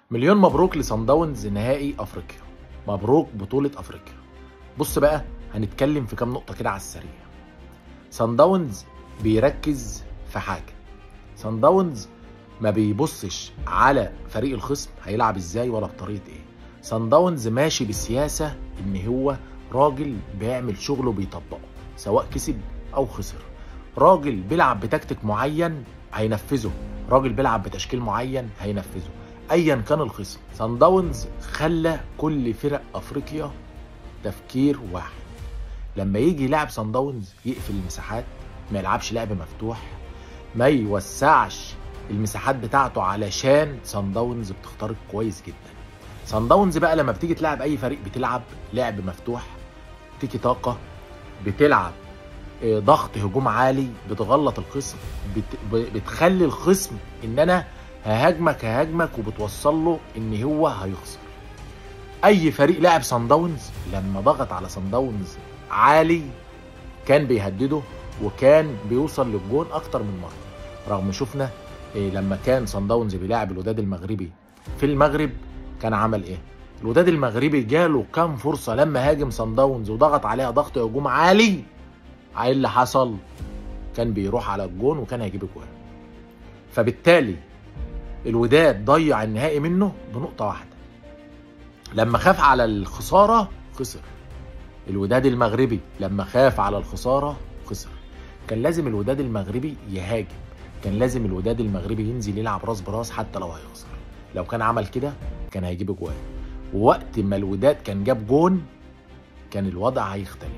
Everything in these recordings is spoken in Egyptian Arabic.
مليون مبروك لصن داونز نهائي افريقيا مبروك بطولة افريقيا بص بقى هنتكلم في كام نقطة كده على السريع صن داونز بيركز في حاجة صن داونز ما بيبصش على فريق الخصم هيلعب ازاي ولا بطريقة ايه صن داونز ماشي بالسياسة ان هو راجل بيعمل شغله بيطبقه سواء كسب او خسر راجل بيلعب بتكتيك معين هينفذه راجل بيلعب بتشكيل معين هينفذه ايا كان الخصم سان داونز خلى كل فرق افريقيا تفكير واحد لما يجي يلعب سان داونز يقفل المساحات ما يلعبش لعب مفتوح ما يوسعش المساحات بتاعته علشان سان داونز بتخترق كويس جدا سان داونز بقى لما بتيجي تلعب اي فريق بتلعب لعب مفتوح تيكي طاقه بتلعب آه، ضغط هجوم عالي بتغلط الخصم بت... ب- بتخلي الخصم ان انا ههاجمك ههاجمك وبتوصل له ان هو هيخسر اي فريق لعب سان داونز لما ضغط على سان داونز عالي كان بيهدده وكان بيوصل للجون اكتر من مره رغم شفنا إيه لما كان سان داونز بيلاعب الوداد المغربي في المغرب كان عمل ايه الوداد المغربي جاله كام فرصه لما هاجم سان داونز وضغط عليها ضغط هجوم عالي ايه اللي حصل كان بيروح على الجون وكان هيجيب اجوان فبالتالي الوداد ضيع النهائي منه بنقطه واحده لما خاف على الخساره خسر الوداد المغربي لما خاف على الخساره خسر كان لازم الوداد المغربي يهاجم كان لازم الوداد المغربي ينزل يلعب راس براس حتى لو هيخسر لو كان عمل كده كان هيجيب اجوان ووقت ما الوداد كان جاب جون كان الوضع هيختلف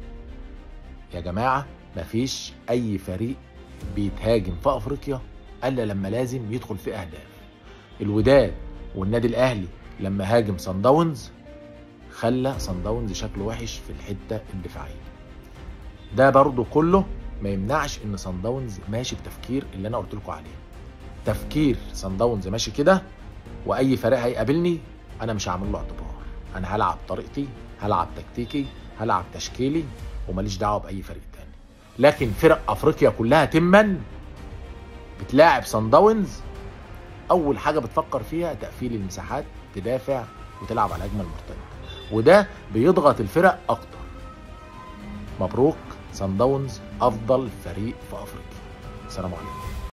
يا جماعه مفيش اي فريق بيتهاجم في افريقيا الا لما لازم يدخل في اهداف الوداد والنادي الاهلي لما هاجم صن داونز خلى صن داونز شكله وحش في الحته الدفاعيه ده برضو كله ما يمنعش ان صن داونز ماشي بتفكير اللي انا قلت لكم عليه تفكير صن داونز ماشي كده واي فريق هيقابلني انا مش هعمل له اعتبار انا هلعب طريقتي هلعب تكتيكي هلعب تشكيلي وماليش دعوه باي فريق تاني لكن فرق افريقيا كلها تما بتلاعب صن داونز اول حاجه بتفكر فيها تقفيل المساحات تدافع وتلعب على الهجمه المرتده وده بيضغط الفرق اكتر مبروك صن داونز افضل فريق في افريقيا السلام عليكم